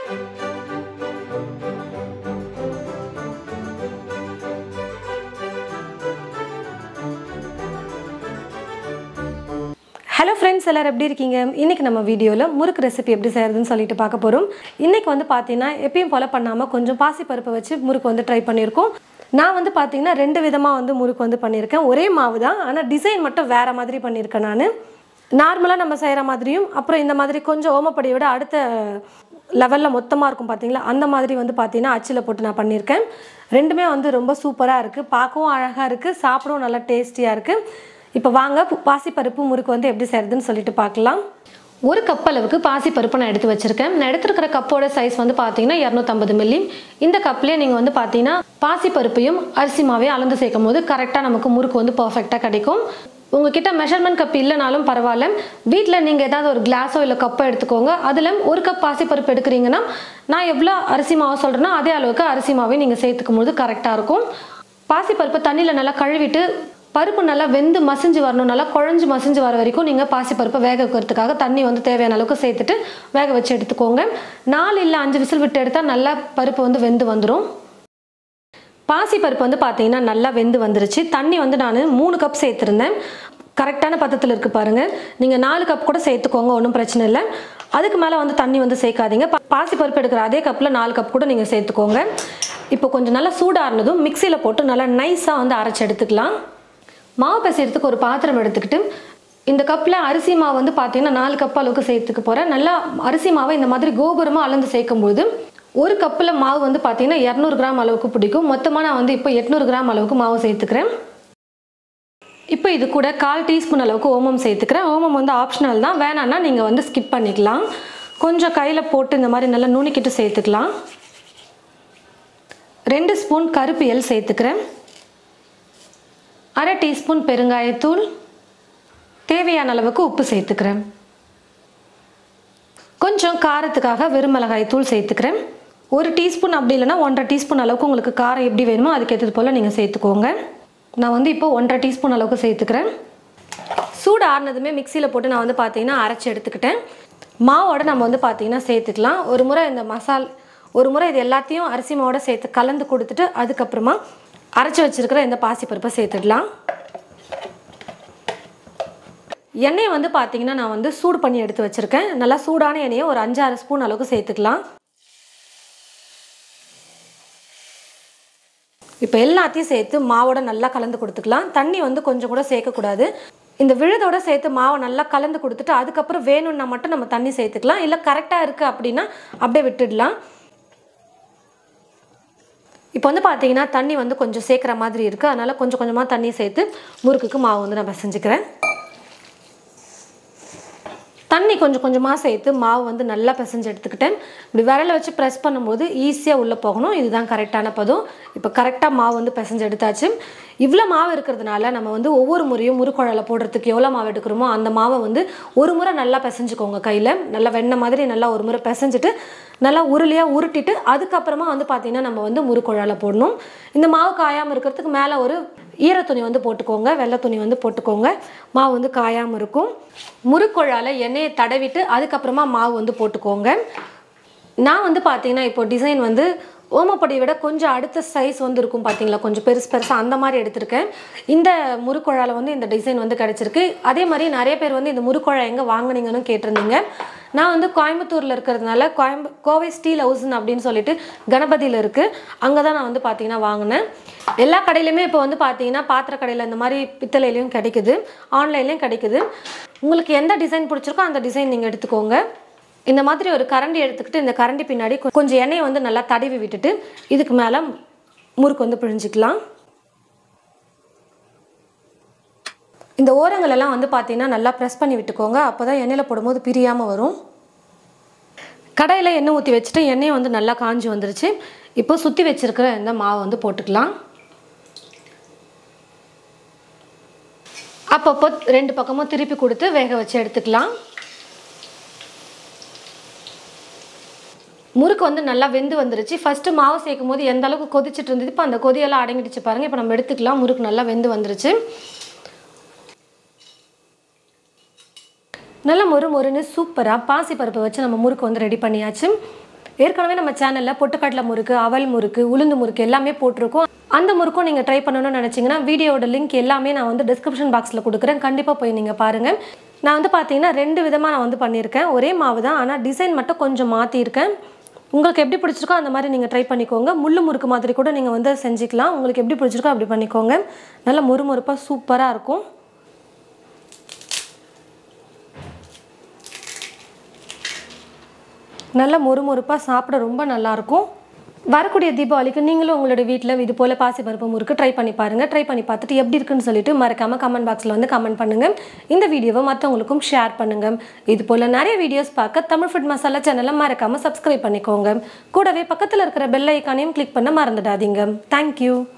hello friends எல்லாரும் எப்படி இருக்கீங்க இன்றைக்கி நம்ம வீடியோவில் முறுக்கு ரெசிபி எப்படி செய்கிறதுன்னு சொல்லிட்டு பார்க்க போகிறோம் இன்றைக்கி வந்து பார்த்தீங்கன்னா எப்பயும் போல் பண்ணாமல் கொஞ்சம் பாசிப்பருப்பை வச்சு முறுக்கு வந்து ட்ரை பண்ணியிருக்கோம் நான் வந்து பார்த்தீங்கன்னா ரெண்டு விதமாக வந்து முறுக்கு வந்து பண்ணியிருக்கேன் ஒரே மாவு தான் ஆனால் டிசைன் மட்டும் வேறு மாதிரி பண்ணியிருக்கேன் நான் நார்மலாக நம்ம செய்கிற மாதிரியும் அப்புறம் இந்த மாதிரி கொஞ்சம் ஓமப்படியை விட அடுத்த லெவலில் மொத்தமாக இருக்கும் பார்த்தீங்களா அந்த மாதிரி வந்து பார்த்தீங்கன்னா அச்சில் போட்டு நான் பண்ணியிருக்கேன் ரெண்டுமே வந்து ரொம்ப சூப்பராக இருக்குது பார்க்கவும் அழகாக இருக்குது சாப்பிடவும் நல்லா டேஸ்டியாக இருக்குது இப்போ வாங்க பு- பாசிப்பருப்பு முறுக்கு வந்து எப்படி செய்கிறதுன்னு சொல்லிட்டு பார்க்கலாம் ஒரு கப் அளவுக்கு பாசிப்பருப்பு நான் எடுத்து வச்சிருக்கேன் நான் எடுத்துருக்கிற கப்போட சைஸ் வந்து பார்த்தீங்கன்னா இரநூத்தம்பது மில்லி இந்த கப்லேயே நீங்கள் வந்து பார்த்தீங்கன்னா பாசிப்பருப்பையும் அரிசி மாவையும் அளந்து சேர்க்கும் போது கரெக்டாக நமக்கு முறுக்கு வந்து பர்ஃபெக்டாக கிடைக்கும் உங்ககிட்ட மெஷர்மெண்ட் கப் இல்லைனாலும் பரவாயில்ல வீட்டில் நீங்கள் ஏதாவது ஒரு கிளாஸோ இல்லை கப்போ எடுத்துக்கோங்க அதில் ஒரு கப் பாசிப்பருப்பு எடுக்கிறீங்கன்னா நான் எவ்வளோ அரிசி மாவு சொல்கிறேனோ அதே அளவுக்கு அரிசி மாவையும் நீங்கள் சேர்த்துக்கும் போது கரெக்டாக இருக்கும் பாசிப்பருப்பு தண்ணியில் நல்லா கழுவிட்டு பருப்பு நல்லா வெந்து மசிஞ்சு வரணும் நல்லா குழஞ்சு மசிஞ்சு வர வரைக்கும் நீங்கள் பாசிப்பருப்பை வேக வைக்கிறதுக்காக தண்ணி வந்து தேவையான அளவுக்கு சேர்த்துட்டு வேக வச்சு எடுத்துக்கோங்க நாலு இல்லை அஞ்சு விசில் விட்டு எடுத்தால் நல்லா பருப்பு வந்து வெந்து வந்துடும் பாசிப்பருப்பு வந்து பார்த்தீங்கன்னா நல்லா வெந்து வந்துருச்சு தண்ணி வந்து நான் மூணு கப் சேர்த்துருந்தேன் கரெக்டான பதத்தில் இருக்குது பாருங்கள் நீங்கள் நாலு கப் கூட சேர்த்துக்கோங்க ஒன்றும் பிரச்சனை இல்லை அதுக்கு மேலே வந்து தண்ணி வந்து சேர்க்காதீங்க பா- பாசிப்பருப்பு எடுக்கிற அதே கப்பில் நாலு கப் கூட நீங்கள் சேர்த்துக்கோங்க இப்போ கொஞ்சம் நல்லா சூடாறினதும் மிக்சியில் போட்டு நல்லா நைஸாக வந்து அரைச்சி எடுத்துக்கலாம் மாவு பிசைறதுக்கு ஒரு பாத்திரம் எடுத்துக்கிட்டு இந்த கப்பில் அரிசி மாவு வந்து பார்த்தீங்கன்னா நாலு கப் அளவுக்கு சேர்த்துக்க போகிறேன் நல்லா அரிசி மாவை இந்த மாதிரி கோபுரமாக அளந்து சேர்க்கும்போது ஒரு கப்பில் மாவு வந்து பார்த்தீங்கன்னா இரநூறு கிராம் அளவுக்கு பிடிக்கும் மொத்தமாக நான் வந்து இப்போ எட்நூறு கிராம் அளவுக்கு மாவு சேர்த்துக்கிறேன் இப்போ இது கூட கால் டீஸ்பூன் அளவுக்கு ஓமம் சேர்த்துக்கிறேன் ஓமம் வந்து ஆப்ஷனல் தான் வேணான்னா நீங்கள் வந்து ஸ்கிப் பண்ணிக்கலாம் கொஞ்சம் கையில் போட்டு இந்த மாதிரி நல்லா நுணுக்கிட்டு சேர்த்துக்கலாம் ரெண்டு ஸ்பூன் கருப்பு எல் சேர்த்துக்கிறேன் அரை டீஸ்பூன் பெருங்காயத்தூள் தேவையான அளவுக்கு உப்பு சேர்த்துக்கிறேன் கொஞ்சம் காரத்துக்காக வெறுமிளகாய் தூள் சேர்த்துக்கிறேன் ஒரு டீஸ்பூன் அப்படி இல்லைன்னா ஒன்றரை டீஸ்பூன் அளவுக்கு உங்களுக்கு காரம் எப்படி வேணுமோ அதுக்கேற்றது போல் நீங்கள் சேர்த்துக்கோங்க நான் வந்து இப்போ ஒன்றரை டீஸ்பூன் அளவுக்கு சேர்த்துக்கிறேன் சூடு ஆறுனதுமே மிக்சியில் போட்டு நான் வந்து பார்த்தீங்கன்னா அரைச்சி எடுத்துக்கிட்டேன் மாவோட நம்ம வந்து பார்த்தீங்கன்னா சேர்த்துக்கலாம் ஒரு முறை இந்த மசால் ஒரு முறை இது எல்லாத்தையும் அரிசி மாவோட சேர்த்து கலந்து கொடுத்துட்டு அதுக்கப்புறமா அரைச்சி வச்சிருக்கிற இந்த பாசிப்பருப்பை சேர்த்துடலாம் எண்ணெயை வந்து பார்த்தீங்கன்னா நான் வந்து சூடு பண்ணி எடுத்து வச்சுருக்கேன் நல்லா சூடான எண்ணெயை ஒரு அஞ்சாறு ஸ்பூன் அளவுக்கு சேர்த்துக்கலாம் இப்போ எல்லாத்தையும் சேர்த்து மாவோட நல்லா கலந்து கொடுத்துக்கலாம் தண்ணி வந்து கொஞ்சம் கூட சேர்க்கக்கூடாது இந்த விழுதோட சேர்த்து மாவை நல்லா கலந்து கொடுத்துட்டு அதுக்கப்புறம் வேணும்னா மட்டும் நம்ம தண்ணி சேர்த்துக்கலாம் இல்லை கரெக்டாக இருக்குது அப்படின்னா அப்படியே விட்டுடலாம் இப்போ வந்து பார்த்தீங்கன்னா தண்ணி வந்து கொஞ்சம் சேர்க்குற மாதிரி இருக்குது அதனால் கொஞ்சம் கொஞ்சமாக தண்ணி சேர்த்து முறுக்குக்கு மாவு வந்து நான் பிசைஞ்சுக்கிறேன் தண்ணி கொஞ்சம் கொஞ்சமாக சேர்த்து மாவு வந்து நல்லா பிசைஞ்சு எடுத்துக்கிட்டேன் இப்படி விரலை வச்சு ப்ரெஸ் பண்ணும்போது ஈஸியாக உள்ளே போகணும் இதுதான் கரெக்டான பதம் இப்போ கரெக்டாக மாவு வந்து பிசைஞ்சு எடுத்தாச்சு இவ்வளோ மாவு இருக்கிறதுனால நம்ம வந்து ஒவ்வொரு முறையும் முறுக்குழலை போடுறதுக்கு எவ்வளோ மாவு எடுக்கிறோமோ அந்த மாவை வந்து ஒரு முறை நல்லா பிசைஞ்சுக்கோங்க கையில் நல்லா வெண்ணெய் மாதிரி நல்லா ஒரு முறை பிசைஞ்சிட்டு நல்லா உருளையாக உருட்டிட்டு அதுக்கப்புறமா வந்து பார்த்திங்கன்னா நம்ம வந்து முறுக்குழலை போடணும் இந்த மாவு காயாமல் இருக்கிறதுக்கு மேலே ஒரு ஈர துணி வந்து போட்டுக்கோங்க வெள்ளை துணி வந்து போட்டுக்கோங்க மாவு வந்து காயாமல் இருக்கும் முறுக்குழால எண்ணெயை தடவிட்டு அதுக்கப்புறமா மாவு வந்து போட்டுக்கோங்க நான் வந்து பார்த்தீங்கன்னா இப்போ டிசைன் வந்து ஓமப்பொடியை விட கொஞ்சம் அடுத்த சைஸ் வந்து இருக்கும் பார்த்தீங்களா கொஞ்சம் பெருசு பெருசாக அந்த மாதிரி எடுத்திருக்கேன் இந்த முறுக்குழால வந்து இந்த டிசைன் வந்து கிடச்சிருக்கு அதே மாதிரி நிறைய பேர் வந்து இந்த முறுக்குழா எங்கே வாங்குனீங்கன்னு கேட்டிருந்தீங்க நான் வந்து கோயம்புத்தூரில் இருக்கிறதுனால கோயம்பு கோவை ஸ்டீல் ஹவுஸ்னு அப்படின்னு சொல்லிட்டு கணபதியில் இருக்குது அங்கே தான் நான் வந்து பார்த்தீங்கன்னா வாங்கினேன் எல்லா கடையிலையுமே இப்போ வந்து பார்த்தீங்கன்னா பாத்திர கடையில் இந்த மாதிரி பித்தளையிலையும் கிடைக்குது ஆன்லைன்லேயும் கிடைக்குது உங்களுக்கு எந்த டிசைன் பிடிச்சிருக்கோ அந்த டிசைன் நீங்கள் எடுத்துக்கோங்க இந்த மாதிரி ஒரு கரண்டி எடுத்துக்கிட்டு இந்த கரண்டி பின்னாடி கொ- கொஞ்சம் எண்ணெயை வந்து நல்லா தடவி விட்டுட்டு இதுக்கு மேலே முறுக்கு வந்து பிழிஞ்சிக்கலாம் இந்த ஓரங்கள் எல்லாம் வந்து பார்த்தீங்கன்னா நல்லா ப்ரெஸ் பண்ணி விட்டுக்கோங்க அப்போ தான் எண்ணெயில் போடும்போது பிரியாமல் வரும் கடையில் எண்ணெய் ஊற்றி வச்சுட்டு எண்ணெய் வந்து நல்லா காஞ்சி வந்துருச்சு இப்போ சுற்றி வச்சிருக்கிற இந்த மாவை வந்து போட்டுக்கலாம் அப்பப்போ ரெண்டு பக்கமும் திருப்பி கொடுத்து வேக வச்சு எடுத்துக்கலாம் முறுக்கு வந்து நல்லா வெந்து வந்துருச்சு ஃபஸ்ட்டு மாவு சேர்க்கும் போது எந்த அளவுக்கு கொதிச்சிட்டு இருந்தது இப்போ அந்த கொதியெல்லாம் அடங்கிடுச்சு பாருங்கள் இப்போ நம்ம எடுத்துக்கலாம் முறுக்கு நல்லா வெந்து வந்துருச்சு நல்லா மொறு மொறுன்னு சூப்பராக பாசிப்பருப்பை வச்சு நம்ம முறுக்கு வந்து ரெடி பண்ணியாச்சு ஏற்கனவே நம்ம சேனலில் பொட்டுக்கடலை முறுக்கு அவல் முறுக்கு உளுந்து முறுக்கு எல்லாமே போட்டிருக்கோம் அந்த முறுக்கும் நீங்கள் ட்ரை பண்ணணும்னு நினச்சிங்கன்னா வீடியோட லிங்க் எல்லாமே நான் வந்து டிஸ்கிரிப்ஷன் பாக்ஸில் கொடுக்குறேன் கண்டிப்பாக போய் நீங்கள் பாருங்கள் நான் வந்து பார்த்தீங்கன்னா ரெண்டு விதமாக நான் வந்து பண்ணியிருக்கேன் ஒரே மாவு தான் ஆனால் டிசைன் மட்டும் கொஞ்சம் மாற்றிருக்கேன் உங்களுக்கு எப்படி பிடிச்சிருக்கோ அந்த மாதிரி நீங்கள் ட்ரை பண்ணிக்கோங்க முள்ளு முறுக்கு மாதிரி கூட நீங்கள் வந்து செஞ்சுக்கலாம் உங்களுக்கு எப்படி பிடிச்சிருக்கோ அப்படி பண்ணிக்கோங்க நல்லா மொறுமொறுப்பாக சூப்பராக இருக்கும் நல்ல மொறுமொறுப்பாக சாப்பிட ரொம்ப நல்லாயிருக்கும் வரக்கூடிய தீபாவளிக்கு நீங்களும் உங்களோட வீட்டில் இது போல் பாசிப்பருப்பு முறுக்கு ட்ரை பண்ணி பாருங்கள் ட்ரை பண்ணி பார்த்துட்டு எப்படி இருக்குன்னு சொல்லிட்டு மறக்காமல் கமெண்ட் பாக்ஸில் வந்து கமெண்ட் பண்ணுங்கள் இந்த வீடியோவை மற்றவங்களுக்கும் ஷேர் பண்ணுங்கள் இது போல் நிறைய வீடியோஸ் பார்க்க தமிழ் ஃபுட் மசாலா சேனலை மறக்காமல் சப்ஸ்கிரைப் பண்ணிக்கோங்க கூடவே பக்கத்தில் இருக்கிற பெல் ஐக்கானையும் கிளிக் பண்ண மறந்துடாதீங்க தேங்க்யூ